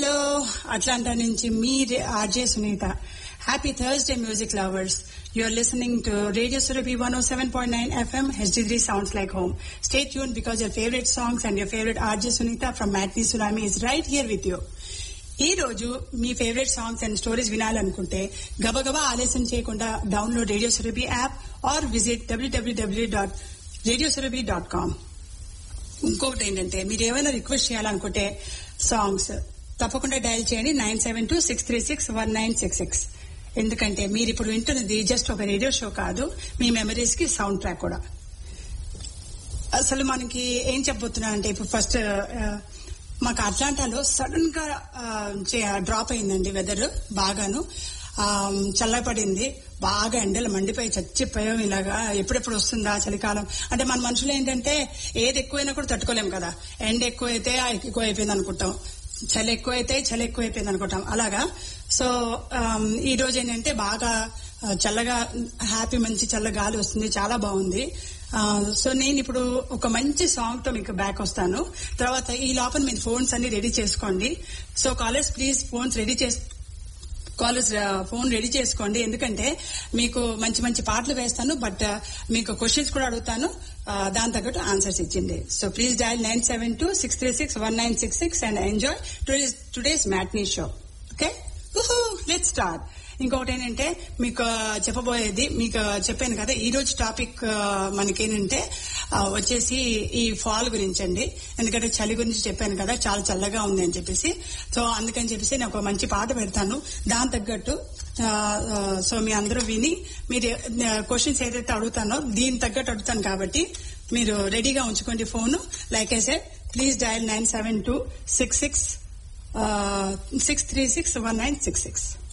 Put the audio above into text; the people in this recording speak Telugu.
హలో అట్లాంటా నుంచి మీ RJ Sunitha happy Thursday music lovers You're listening to Radio Surabhi 107.9 FM, HD3 Sounds Like Home. Stay tuned because your favorite songs and your favorite RJ Sunita from Matni Tsunami is right here with you. ఈ రోజు మీ ఫేవరెట్ సాంగ్స్ అండ్ స్టోరీస్ వినాలనుకుంటే గబగబా ఆలస్యం చేయకుండా download radio Surabhi app or visit W W W dot radio Surabhi dot com ఇంకొకటి ఏంటంటే మీరు ఏమైనా రిక్వెస్ట్ చేయాలనుకుంటే సాంగ్స్ తప్పకుండా డయల్ చేయండి nine seven two six three six one nine six six ఎందుకంటే మీరు ఇప్పుడు వింటున్నది జస్ట్ ఒక రేడియో షో కాదు మీ మెమరీస్ కి సౌండ్ ట్రాక్ కూడా అసలు మనకి ఏం చెప్పబోతున్నా అంటే ఇప్పుడు ఫస్ట్ మాకు అట్లాంటాలో సడన్ గా డ్రాప్ అయిందండి వెదర్ బాగాను చల్లపడింది బాగా ఎండలు మండిపోయి చచ్చిపోయాం ఇలాగా ఎప్పుడెప్పుడు వస్తుందా చలికాలం అంటే మన మనుషులు ఏంటంటే ఏది ఎక్కువైనా కూడా తట్టుకోలేం కదా ఎండ ఎక్కువైతే ఎక్కువ అయిపోయింది అనుకుంటాం చలి ఎక్కువైతే చలి ఎక్కువైపోయింది అనుకుంటాం అలాగా సో ఈ రోజు ఏంటంటే బాగా చల్లగా హ్యాపీ మంచి చల్ల గాలి వస్తుంది చాలా బాగుంది సో నేను ఇప్పుడు ఒక మంచి సాంగ్ తో మీకు బ్యాక్ వస్తాను తర్వాత ఈ లోపల మీరు ఫోన్స్ అన్ని రెడీ చేసుకోండి so callers please phones ready చేసి కాలర్స్ ఫోన్ రెడీ చేసుకోండి ఎందుకంటే మీకు మంచి మంచి పాటలు వేస్తాను బట్ మీకు క్వశ్చన్స్ కూడా అడుగుతాను దాని తగ్గట్టు ఆన్సర్స్ ఇచ్చింది so please dial nine seven two six three six one nine six six and enjoy today's matinee show okay let start ఇంకొకటి ఏంటంటే మీకు చెప్పబోయేది మీకు చెప్పాను కదా ఈ రోజు టాపిక్ మనకేంటంటే వచ్చేసి ఈ ఫాల్ గురించి అండి ఎందుకంటే చలి గురించి చెప్పాను కదా చాలా చల్లగా ఉంది అని చెప్పేసి సో అందుకని చెప్పేసి నేను ఒక మంచి పాట పెడతాను దాని తగ్గట్టు సో మీ అందరూ విని మీరు క్వశ్చన్స్ ఏదైతే అడుగుతానో దీని తగ్గట్టు అడుగుతాను కాబట్టి మీరు రెడీగా ఉంచుకోండి phone like I said please dial nine seven two six six six three six one nine six six